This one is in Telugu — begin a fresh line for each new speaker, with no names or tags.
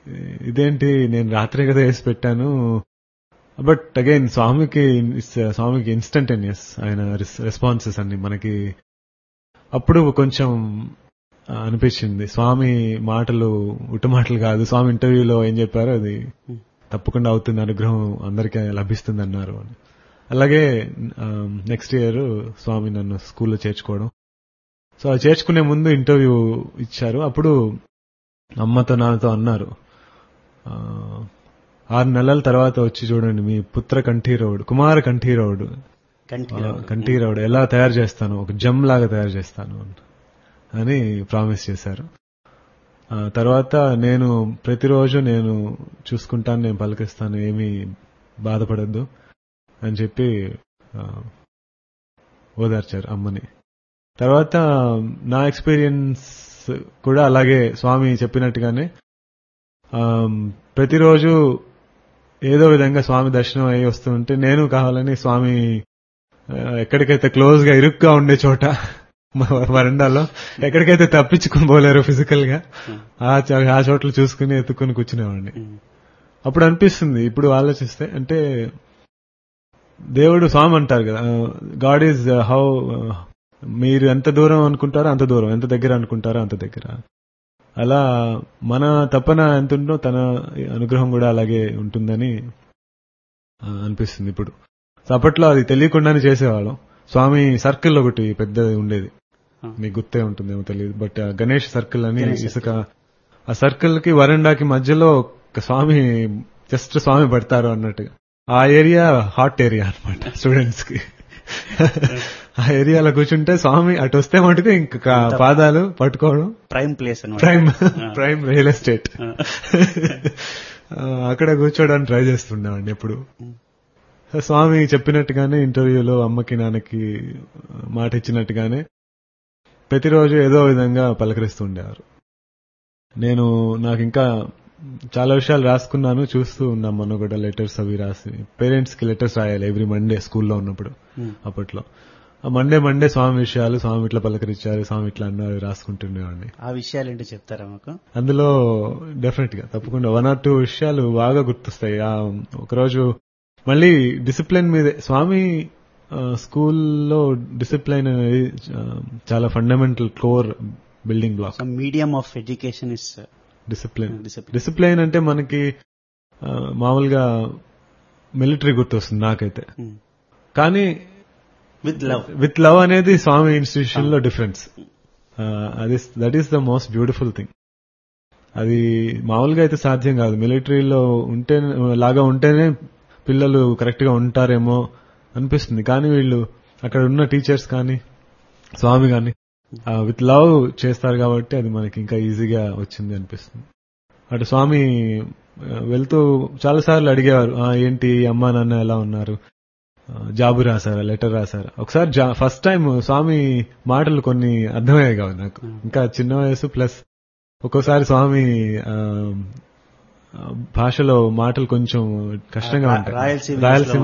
ఇదేంటి నేను రాత్రి కదా వేసి పెట్టాను బట్ అగైన్ స్వామికి స్వామికి ఇన్స్టంటేనియస్ ఆయన రెస్పాన్సెస్ అన్ని మనకి అప్పుడు కొంచెం ఆ, అనిపించింది స్వామి మాటలు ఉట్టు మాటలు కాదు స్వామి ఇంటర్వ్యూలో ఏం చెప్పారో అది తప్పకుండా అవుతుంది అనుగ్రహం అందరికీ లభిస్తుంది అన్నారు అని అలాగే నెక్స్ట్ ఇయర్ స్వామి నన్ను స్కూల్లో చేర్చుకోవడం సో అది చేర్చుకునే ముందు ఇంటర్వ్యూ ఇచ్చారు అప్పుడు అమ్మతో నాన్నతో అన్నారు ఆ, ఆరు నెలల తర్వాత వచ్చి చూడండి మీ పుత్ర కంఠీరవుడు కుమార కంఠీరవుడు
కంటిలో
కంఠీరవుడు ఎలా తయారు చేస్తాను ఒక జమ్ లాగా తయారు చేస్తాను అని ప్రామిస్ చేశారు ఆ తర్వాత నేను ప్రతిరోజు నేను చూసుకుంటాను నేను పలకిస్తాను ఏమీ బాధపడద్దు అని చెప్పి ఆ, ఓదార్చారు అమ్మని తర్వాత నా ఎక్స్పీరియన్స్ కూడా అలాగే స్వామి చెప్పినట్టుగానే ఆ, ప్రతిరోజు ఏదో విధంగా స్వామి దర్శనం అయ్యి వస్తుంటే నేను కావాలని స్వామి ఆ, ఎక్కడికైతే క్లోజ్ గా ఇరుగ్గా ఉండే చోట మా వరండాలో ఎక్కడికైతే తప్పించుకుని పోలేరు ఫిజికల్ గా ఆ చ- ఆ చోట్ల చూసుకుని ఎత్తుకుని కూర్చునేవాడిని అప్పుడు అనిపిస్తుంది ఇప్పుడు ఆలోచిస్తే అంటే దేవుడు స్వామి అంటారు కదా గాడ్ ఈజ్ హౌ మీరు ఎంత దూరం అనుకుంటారో అంత దూరం ఎంత దగ్గర అనుకుంటారో అంత దగ్గర అలా మన తపన ఎంత ఉందో తన అనుగ్రహం కూడా అలాగే ఉంటుందని ఆ, అనిపిస్తుంది ఇప్పుడు సో అప్పట్లో అది తెలియకుండానే చేసేవాళ్ళం స్వామి సర్కిల్ ఒకటి పెద్దది ఉండేది
ఆ.
మీకు గుర్తే ఉంటుందేమో తెలియదు బట్ ఆ గణేష్ సర్కిల్ అని
గణేష్
ఇసుక ఆ సర్కిల్ కి వరండాకి మధ్యలో ఒక స్వామి జస్ట్ స్వామి పడతారు అన్నట్టుగా ఆ ఏరియా హాట్ ఏరియా అన్నమాట స్టూడెంట్స్ కి ఆ ఏరియాలో కూర్చుంటే స్వామి అటు వస్తే మటుకు ఇంకా పాదాలు పట్టుకోవడం
ప్రైమ్ ప్లేస్ అనమాట
ప్రైమ్ ప్రైమ్ రియల్ ఎస్టేట్ ఆ, అక్కడ కూర్చోడానికి ట్రై చేస్తుండేవాడిని ఎప్పుడు స్వామి చెప్పినట్టుగానే ఇంటర్వ్యూలో అమ్మకి నాన్నకి మాట ఇచ్చినట్టుగానే ప్రతిరోజు ఏదో విధంగా పలకరిస్తుండేవారు నేను నాకు ఇంకా చాలా విషయాలు రాసుకున్నాను చూస్తూ ఉన్నాం మొన్న కూడా లెటర్స్ అవి రాసి పేరెంట్స్ కి లెటర్స్ రాయాలి ఎవ్రీ మండే స్కూల్లో ఉన్నప్పుడు అప్పట్లో ఆ మండే మండే స్వామి విషయాలు స్వామి ఇట్లా పలకరించారు స్వామి ఇట్లా అన్నారు రాసుకుంటుండేవాడిని
ఆ విషయాలు ఏంటో చెప్తారా మాకు
అందులో డెఫినెట్ గా తప్పకుండా వన్ ఆర్ టూ విషయాలు బాగా గుర్తొస్తాయి ఆ ఒకరోజు మళ్ళీ డిసిప్లిన్ మీదే స్వామి ఆ, స్కూల్లో డిసిప్లిన్ అనేది ఆ, చాలా fundamental core building block
so medium of education is
discipline
discipline
discipline అంటే మనకి ఆ, మామూలుగా మిలిటరీ గుర్తొస్తుంది నాకైతే కానీ
విత్ లవ్
విత్ లవ్ అనేది స్వామి ఇన్స్టిట్యూషన్ లో డిఫరెన్స్ అది that is the most beautiful thing అది మామూలుగా అయితే సాధ్యం కాదు మిలిటరీలో ఉంటే లాగా ఉంటేనే పిల్లలు కరెక్ట్ గా ఉంటారేమో అనిపిస్తుంది కానీ వీళ్ళు అక్కడ ఉన్న టీచర్స్ కానీ స్వామి కానీ విత్ లవ్ చేస్తారు కాబట్టి అది మనకి ఇంకా ఈజీగా వచ్చింది అనిపిస్తుంది అటు స్వామి ఆ, వెళ్తూ చాలా సార్లు అడిగేవారు "ఆ, ఏంటి అమ్మా నాన్న ఎలా ఉన్నారు ఆ, జాబు రాశారా లెటర్ రాశారా ఒకసారి జా- ఫస్ట్ టైం స్వామి మాటలు కొన్ని అర్థమయ్యాయి కాదు నాకు ఇంకా చిన్న వయసు ప్లస్ ఒక్కోసారి స్వామి ఆ, ఆ, భాషలో మాటలు కొంచెం కష్టంగా ఉంటాయి
రాయలసీమ
రాయలసీమ